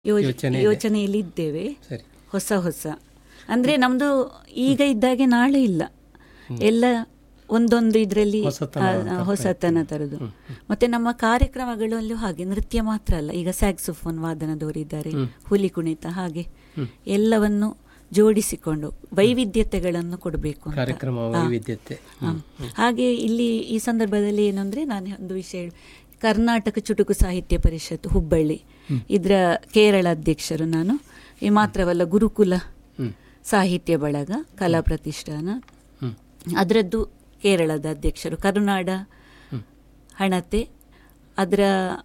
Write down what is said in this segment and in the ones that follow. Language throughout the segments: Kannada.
ಯೋಜ- ಯೋಚನೆ ಇದೆ. ಯೋಚನೆಯಲ್ಲಿ ಇದ್ದೇವೆ ಸರಿ ಹೊಸ ಹೊಸ ಅಂದ್ರೆ ನಮ್ದು ಈಗ ಇದ್ದಾಗೆ ನಾಳೆ ಇಲ್ಲ ಎಲ್ಲ ಒಂದೊಂದು ಇದರಲ್ಲಿ ಹೊಸತನ ತರ್ತಾ ಹೊಸತನ ತರದು ಮತ್ತೆ ನಮ್ಮ ಕಾರ್ಯಕ್ರಮಗಳಲ್ಲೂ ಹಾಗೆ ನೃತ್ಯ ಮಾತ್ರ ಅಲ್ಲ ಈಗ ಸ್ಯಾಕ್ಸೋಫೋನ್ ವಾದನದವರಿದ್ದಾರೆ ಹುಲಿ ಕುಣಿತ ಹಾಗೆ ಎಲ್ಲವನ್ನು ಜೋಡಿಸಿಕೊಂಡು ವೈವಿಧ್ಯತೆಗಳನ್ನು ಕೊಡಬೇಕು ಅಂತ. ಕಾರ್ಯಕ್ರಮ ಹಾ. ವೈವಿಧ್ಯತೆ ಹ. ಹಾಗೆ ಇಲ್ಲಿ ಈ ಸಂದರ್ಭದಲ್ಲಿ ಏನು ಅಂದ್ರೆ ನಾನು ಒಂದು ವಿಷಯ ಹೇಳ- ಕರ್ನಾಟಕ ಚುಟುಕು ಸಾಹಿತ್ಯ ಪರಿಷತ್ ಹುಬ್ಬಳ್ಳಿ ಇದರ ಕೇರಳ ಅಧ್ಯಕ್ಷರು ನಾನು ಈ ಮಾತ್ರವಲ್ಲ ಗುರುಕುಲ ಹ್ಮ್. ಸಾಹಿತ್ಯ ಬಳಗ ಕಲಾ ಪ್ರತಿಷ್ಠಾನ ಹ್ಮ್. ಅದರದ್ದು ಕೇರಳದ ಅಧ್ಯಕ್ಷರು ಕರುನಾಡ ಹಣತೆ ಅದರ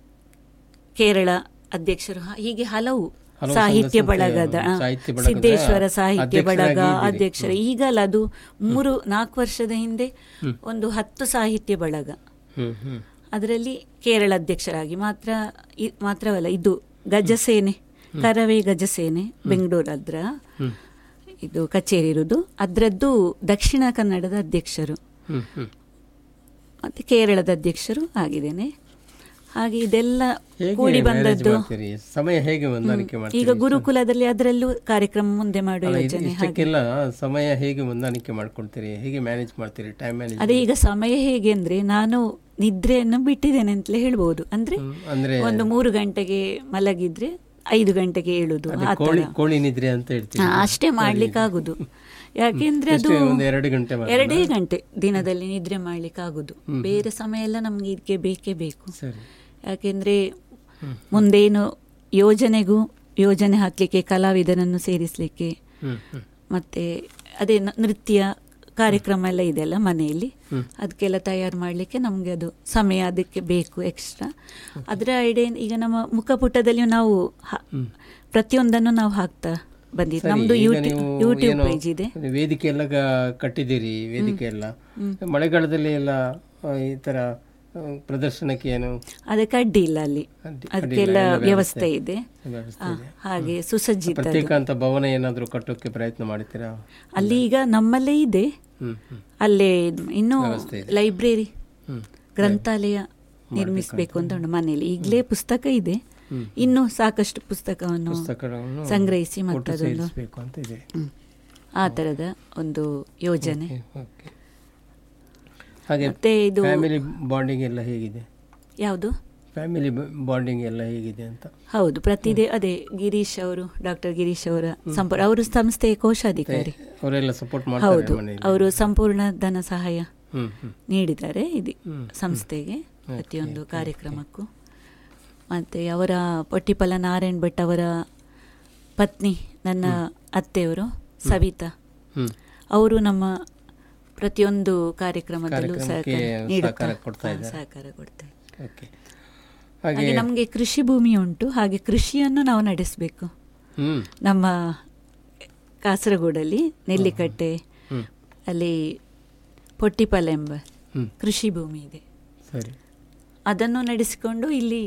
ಕೇರಳ ಅಧ್ಯಕ್ಷರು ಹ- ಹೀಗೆ ಹಲವು ಹಲವು ಸಾಹಿತ್ಯ ಸಂಘ ಸಂಸ್ಥೆಯ ಬಳಗದ ಆ, ಸಾಹಿತ್ಯ ಬಳಗದ ಸಿದ್ದೇಶ್ವರ ಸಾಹಿತ್ಯ ಬಳಗ ಅಧ್ಯಕ್ಷರಾಗಿ ಇದ್ದೀರಿ. ಅಧ್ಯಕ್ಷರು ಈಗಲ್ಲ ಅದು ಮೂರು ನಾಲ್ಕು ವರ್ಷದ ಹಿಂದೆ ಒಂದು ಹತ್ತು ಸಾಹಿತ್ಯ ಬಳಗ ಹ್ಮ್ ಹ್ಮ್ ಅದರಲ್ಲಿ ಕೇರಳ ಅಧ್ಯಕ್ಷರಾಗಿ ಮಾತ್ರ ಇ- ಮಾತ್ರವಲ್ಲ ಇದು ಗಜಸೇನೆ ಕರವೇ ಗಜಸೇನೆ ಬೆಂಗಳೂರು ಅದ್ರ ಇದು ಕಚೇರಿ ಇರುವುದು ಅದರದ್ದು ದಕ್ಷಿಣ ಕನ್ನಡದ ಅಧ್ಯಕ್ಷರು ಹ್ಮ್ ಹ್ಮ್ ಮತ್ತೆ ಕೇರಳದ ಅಧ್ಯಕ್ಷರು ಆಗಿದ್ದೇನೆ ಹಾಗೆ ಇದೆಲ್ಲ ಹೇಗೆ ಕೂಡಿ manage ಬಂದದ್ದು ಮಾಡ್ತೀರಿ ಸಮಯ ಹೇಗೆ ಹೊಂದಾಣಿಕೆ ಮಾಡ್ತೀರಿ ಈಗ ಗುರುಕುಲದಲ್ಲಿ ಅದರಲ್ಲೂ ಕಾರ್ಯಕ್ರಮ ಮುಂದೆ ಮಾಡುವ ಅಲ್ಲ, ಇದು- ಯೋಜನೆ ಹಾಗೆ ಇಷ್ಟಕ್ಕೆಲ್ಲ ಸಮಯ ಹೇಗೆ ಹೊಂದಾಣಿಕೆ ಮಾಡ್ಕೊಳ್ತೀರಿ ಹೇಗೆ ಮ್ಯಾನೇಜ್ ಮಾಡ್ತೀರಿ ಟೈಮ್ ಮ್ಯಾನೇಜ್ ಅದೇ ಈಗ ಸಮಯ ಹೇಗೆ ಅಂದ್ರೆ ನಾನು ನಿದ್ರೆಯನ್ನು ಬಿಟ್ಟಿದ್ದೇನೆ ಅಂತಲೇ ಹೇಳ್ಬೋದು ಅಂದ್ರೆ ಅಂದ್ರೆ ಒಂದು ಮೂರು ಗಂಟೆಗೆ ಮಲಗಿದ್ರೆ ಐದು ಗಂಟೆಗೆ ಏಳುದು ಅದೇ ಆ ಕೋಳಿ ತರ ಕೋಳಿ ನಿದ್ರೆ ಅಂತ ಹೇಳ್ತೀವಿ ಹಾ, ಅಷ್ಟೇ ಮಾಡ್ಲಿಕ್ಕೆ ಆಗುದು ಯಾಕೆಂದ್ರೆ ಅದು ಎಷ್ಟು ಒಂದು ಎರಡು ಗಂಟೆ ಮಾತ್ರ? ಎರಡೇ ಗಂಟೆ ದಿನದಲ್ಲಿ ನಿದ್ರೆ ಮಾಡ್ಲಿಕ್ಕೆ ಆಗುದು ಬೇರೆ ಸಮಯ ಎಲ್ಲ ನಮ್ಗೆ ಇದಕ್ಕೆ ಬೇಕೇ ಬೇಕು ಸರಿ ಯಾಕೆಂದ್ರೆ ಮುಂದೇನು ಯೋಜನೆಗೂ ಯೋಜನೆ ಹಾಕ್ಲಿಕ್ಕೆ ಕಲಾವಿದರನ್ನು ಸೇರಿಸ್ಲಿಕ್ಕೆ ಹ್ಮ್ ಹ್ಮ್ ಮತ್ತೆ ಅದೇ ನ- ನೃತ್ಯ ಕಾರ್ಯಕ್ರಮ ಎಲ್ಲ ಇದೆಯಲ್ಲ ಮನೆಯಲ್ಲಿ ಅದಕ್ಕೆಲ್ಲ ತಯಾರು ಮಾಡಲಿಕ್ಕೆ ನಮಗೆ ಅದು ಸಮಯ ಅದಕ್ಕೆ ಬೇಕು ಎಕ್ಸ್ಟ್ರಾ ಅದರ ಐಡಿಯಾ ಈಗ ನಮ್ಮ ಮುಖಪುಟದಲ್ಲಿಯೂ ನಾವು ಹ- ಪ್ರತಿಯೊಂದನ್ನು ನಾವು ಹಾಕ್ತಾ ಬಂದಿದ್ದು ಸರಿ, ನಮ್ದು ಈಗ ಯೂಟ್ಯೂಬ್ ನೀವು ಯೂಟ್ಯೂಬ್ ಏನು ಪೇಜ್ ಇದೆ ವೇದಿಕೆ ಎಲ್ಲ ಗ- ಕಟ್ಟಿದ್ದೀರಿ ವೇದಿಕೆ ಎಲ್ಲ ಮಳೆಗಾಲದಲ್ಲಿ ಎಲ್ಲ ಆ, ಈ ತರ ಆ, ಪ್ರದರ್ಶನಕ್ಕೆ ಏನು ಅದಕ್ಕೆ ಅಡ್ಡಿ ಇಲ್ಲ ಅಲ್ಲಿ ಅಡ್ಡಿ- ಅದಕ್ಕೆಲ್ಲ ಅಡ್ಡಿಲ್ಲ, ಎಲ್ಲ ವ್ಯವಸ್ಥೆ ಇದೆ ವ್ಯವಸ್ಥೆ ಆ, ಇದೆ. ಹಾಗೆ ಸುಸಜ್ಜಿತ ಅದು. ಪ್ರತ್ಯೇಕ ಅಂತ ಭವನ ಏನಾದರೂ ಕಟ್ಟೋಕೆ ಪ್ರಯತ್ನ ಮಾಡ್ತೀರಾ ಅಲ್ಲಿ ಈಗ ನಮ್ಮಲ್ಲೇ ಇದೆ ಹ್ಮ್ ಹ್ಮ್ ಅಲ್ಲೇ ಇನ್ನು ವ್ಯವಸ್ಥೆ ಇದೆ. ಲೈಬ್ರರಿ ಹ್ಮ್ ಗ್ರಂಥಾಲಯ ನಿರ್ಮಿಸಬೇಕು ಅಂತ ಉಂಟು ಮನೆಯಲ್ಲಿ ಈಗಲೇ ಪುಸ್ತಕ ಇದೆ ಇನ್ನು ಸಾಕಷ್ಟು ಪುಸ್ತಕವನ್ನು ಪುಸ್ತಕಗಳನ್ನು ಸಂಗ್ರಹಿಸಿ ಒಟ್ಟು ಮತ್ತದೊಂದು ಸೇರಿಸಬೇಕು ಅಂತ ಇದೆ ಹ್ಮ್. ಆ ತರದ ಒಂದು ಯೋಜನೆ ಓಕೆ ಹಾಗೆ ಮತ್ತೆ ಇದು ಫ್ಯಾಮಿಲಿ ಬಾಂಡಿಂಗ್ ಎಲ್ಲ ಹೇಗಿದೆ ಯಾವುದು ಫ್ಯಾಮಿಲಿ ಬಾಂಡಿಂಗ್ ಎಲ್ಲ ಹೇಗಿದೆ ಅಂತ ಹೌದು ಪ್ರತಿದೇ ಅದೇ ಗಿರೀಶ್ ಅವರು ಡಾಕ್ಟರ್ ಗಿರೀಶ್ ಅವರ ಸಂಪೂರ್ಣ ಅವರು ಸಂಸ್ಥೆಯ ಕೋಶಾಧಿಕಾರಿ ಅವರೆಲ್ಲ ಸಪೋರ್ಟ್ ಮಾಡ್ತಾರೆ ಹೌದು ಮನೆಯಲ್ಲಿ ಅವರು ಸಂಪೂರ್ಣ ಧನ ಸಹಾಯ ಹ್ಮ್ ಹ್ಮ್ ನೀಡಿದ್ದಾರೆ ಇದು ಹ್ಮ್. ಸಂಸ್ಥೆಗೆ ಪ್ರತಿಯೊಂದು ಕಾರ್ಯಕ್ರಮಕ್ಕೂ ಮತ್ತು ಅವರ ಪೊಟ್ಟಿಪಲ ನಾರಾಯಣ್ ಭಟ್ ಅವರ ಪತ್ನಿ ನನ್ನ ಅತ್ತೆಯವರು ಸವಿತಾ ಹ್ಮ್ ಅವರು ನಮ್ಮ ಪ್ರತಿಯೊಂದು ಕಾರ್ಯಕ್ರಮದಲ್ಲೂ ಕಾರ್ಯಕ್ರಮಕ್ಕೆ ಸಹಕಾರ ನೀಡುತ್ತಾ ಸಹಕಾರ ಕೊಡ್ತಾ ಹಾ, ಇದ್ದಾರೆ. ಸಹಕಾರ ಕೊಡ್ತಾರೆ ಓಕೆ ಹಾಗೆ ಹಾಗೆ ನಮಗೆ ಕೃಷಿ ಭೂಮಿ ಉಂಟು ಹಾಗೆ ಕೃಷಿಯನ್ನು ನಾವು ನಡೆಸಬೇಕು ಹ್ಮ್ ನಮ್ಮ ಕಾಸರಗೋಡಲ್ಲಿ ನೆಲ್ಲಿಕಟ್ಟೆ ಹ್ಮ್ ಅಲ್ಲಿ ಪೊಟ್ಟಿಪಲ ಎಂಬ ಹ್ಮ್ ಕೃಷಿ ಭೂಮಿ ಇದೆ ಸರಿ ಅದನ್ನು ನಡೆಸಿಕೊಂಡು ಇಲ್ಲಿ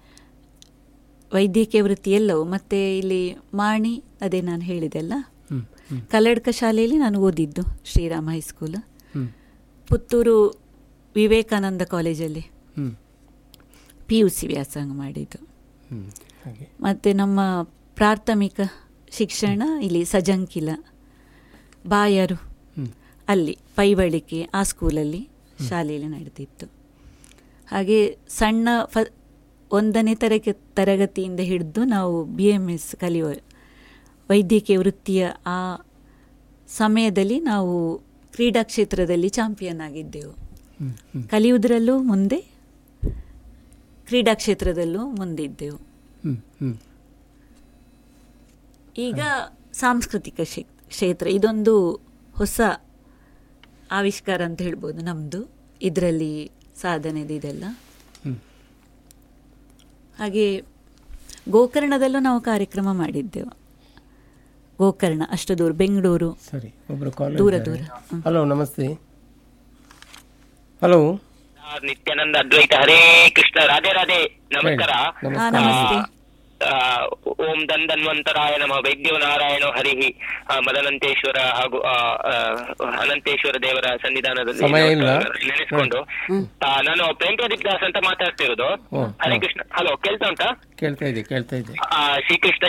ವೈದ್ಯಕೀಯ ವೃತ್ತಿ ಎಲ್ಲವೂ ಮತ್ತೆ ಇಲ್ಲಿ ಮಾಣಿ ಅದೇ ನಾನು ಹೇಳಿದೆಲ್ಲ ಹ್ಮ್ ಹ್ಮ್ ಕಲ್ಲಡ್ಕ ಶಾಲೆಯಲ್ಲಿ ನಾನು ಓದಿದ್ದು ಶ್ರೀರಾಮ ಹೈಸ್ಕೂಲ್ ಹ್ಮ್ ಪುತ್ತೂರು ವಿವೇಕಾನಂದ ಕಾಲೇಜಲ್ಲಿ ಹ್ಮ್ ಪಿ ಯು ಸಿ ವ್ಯಾಸಂಗ ಮಾಡಿದ್ದು ಹ್ಮ್ ಹಾಗೆ ಮತ್ತು ನಮ್ಮ ಪ್ರಾಥಮಿಕ ಶಿಕ್ಷಣ ಇಲ್ಲಿ ಸಜಂಕಿಲ ಬಾಯರು ಹ್ಮ್ ಅಲ್ಲಿ ಪೈವಳಿಕೆ ಆ ಸ್ಕೂಲಲ್ಲಿ ಶಾಲೆಯಲ್ಲಿ ನಡೆದಿತ್ತು ಹಾಗೆ ಸಣ್ಣ ಫ ಒಂದನೇ ತರಗ ತರಗತಿಯಿಂದ ಹಿಡಿದು ನಾವು ಬಿ ಎಮ್ ಎಸ್ ಕಲಿಯುವ ವೈದ್ಯಕೀಯ ವೃತ್ತಿಯ ಆ ಸಮಯದಲ್ಲಿ ನಾವು ಕ್ರೀಡಾ ಕ್ಷೇತ್ರದಲ್ಲಿ ಚಾಂಪಿಯನ್ ಆಗಿದ್ದೆವು ಹ್ಮ್ ಹ್ಮ್ ಕಲಿಯುವುದರಲ್ಲೂ ಮುಂದೆ ಕ್ರೀಡಾ ಕ್ಷೇತ್ರದಲ್ಲೂ ಮುಂದಿದ್ದೆವು ಹ್ಮ್ ಹ್ಮ್ ಈಗ ಸಾಂಸ್ಕೃತಿಕ ಕ್ಷೇ- ಕ್ಷೇತ್ರ ಇದೊಂದು ಹೊಸ ಆವಿಷ್ಕಾರ ಅಂತ ಹೇಳ್ಬೋದು ನಮ್ಮದು ಇದರಲ್ಲಿ ಸಾಧನೆದು ಇದೆಲ್ಲ ಹ್ಮ್ ಹಾಗೆ ಗೋಕರ್ಣದಲ್ಲೂ ನಾವು ಕಾರ್ಯಕ್ರಮ ಮಾಡಿದ್ದೆವು ಗೋಕರ್ಣ ಅಷ್ಟು ದೂರ ಬೆಂಗಳೂರು ಸರಿ ಒಬ್ರು ಕಾಲ್ ದೂರ ದೂರ ಹ್ಮ್. ಹಲೋ ನಮಸ್ತೆ ಹಲೋ ನಿತ್ಯಾನಂದ ಅದ್ವೈತ ಹರೇ ಕೃಷ್ಣ ರಾಧೆ ರಾಧೆ ನಮಸ್ಕಾರ ಹಾ ನಮಸ್ತೆ ಆ, ಓಂ ದಂದನ್ವಂತರಾಯ ನಮ ವೈದ್ಯೋ ನಾರಾಯಣ ಹರಿಹಿ ಆ, ಮದನಂತೇಶ್ವರ ಹಾಗೂ ಆ, ಆ, ಅನಂತೇಶ್ವರ ದೇವರ ಸನ್ನಿಧಾನದಲ್ಲಿ ಸಮಯ ಇಲ್ಲ. ನೆನೆಸ್ಕೊಂಡು ಆ, ನಾನು ಪ್ರೇಮ್ ಪ್ರದೀಪ್ ದಾಸ್ ಅಂತ ಮಾತಾಡ್ತಿರೋದು ಹ್ಮ್. ಹರೇ ಕೃಷ್ಣ ಹಲೋ ಕೇಳ್ತಾ ಉಂಟಾ ಕೇಳ್ತಾ ಇದೆ ಕೇಳ್ತಾ ಇದೆ ಆ, ಶ್ರೀಕೃಷ್ಣ